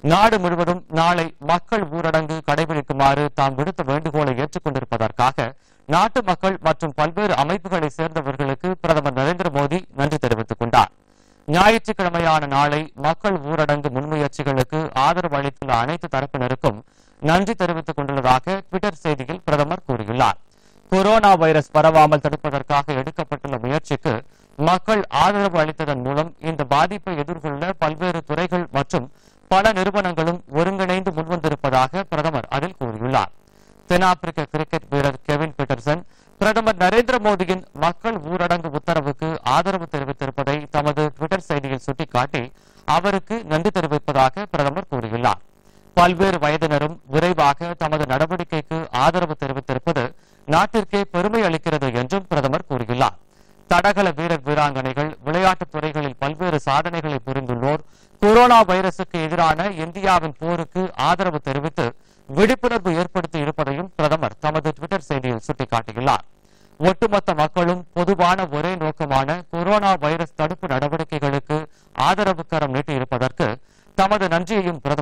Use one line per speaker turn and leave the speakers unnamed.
நாடு முழுவதும் நாளை மக்கள் ஊரடங்கு கடைபிடிக்குமாறு தாம் விடுத்த வேண்டுகோளை ஏற்றுக்கொண்டிருப்பதற்காக நாட்டு மக்கள் மற்றும் பல்வேறு அமைப்புகளை சேர்ந்தவர்களுக்கு பிரதமர் நரேந்திர மோடி நன்றி தெரிவித்துக் கொண்டார் ஞாயிற்றுக்கிழமையான நாளை மக்கள் ஊரடங்கு முன்முயற்சிகளுக்கு ஆதரவு அளித்துள்ள அனைத்து தரப்பினருக்கும் நன்றி தெரிவித்துக் கொண்டுள்ளதாக ட்விட்டர் செய்தியில் பிரதமர் கூறியுள்ளார் கொரோனா வைரஸ் பரவாமல் தடுப்பதற்காக எடுக்கப்பட்டுள்ள முயற்சிக்கு மக்கள் ஆதரவு அளித்ததன் மூலம் இந்த பாதிப்பை எதிர்கொள்ள பல்வேறு துறைகள் மற்றும் பல நிறுவனங்களும் ஒருங்கிணைந்து முன்வந்திருப்பதாக பிரதமர் அதில் கூறியுள்ளார் தென்னாப்பிரிக்க கிரிக்கெட் வீரர் கெவின் பீட்டர்சன் பிரதமர் நரேந்திர மோடியின் மக்கள் ஊரடங்கு உத்தரவுக்கு ஆதரவு தெரிவித்திருப்பதை தமது ட்விட்டர் செய்தியில் சுட்டிக்காட்டி அவருக்கு நன்றி தெரிவிப்பதாக பிரதமர் கூறியுள்ளார் பல்வேறு வயதினரும் விரைவாக தமது நடவடிக்கைக்கு ஆதரவு தெரிவித்திருப்பது நாட்டிற்கே பெருமை அளிக்கிறது என்றும் பிரதமர் கூறியுள்ளார் தடகள வீரர் வீராங்கனைகள் விளையாட்டுத் துறைகளில் பல்வேறு சாதனைகளை புரிந்துள்ளோர் கொரோனா வைரசுக்கு எதிரான இந்தியாவின் போருக்கு ஆதரவு தெரிவித்து விழிப்புணர்வு ஏற்படுத்தி இருப்பதையும் பிரதமர் தமது ட்விட்டர் செய்தியில் சுட்டிக்காட்டியுள்ளார் ஒட்டுமொத்த மக்களும் பொதுவான ஒரே நோக்கமான கொரோனா வைரஸ் தடுப்பு நடவடிக்கைகளுக்கு ஆதரவு கரம் நீட்டியிருப்பதற்கு தமது நன்றியையும் பிரதமர்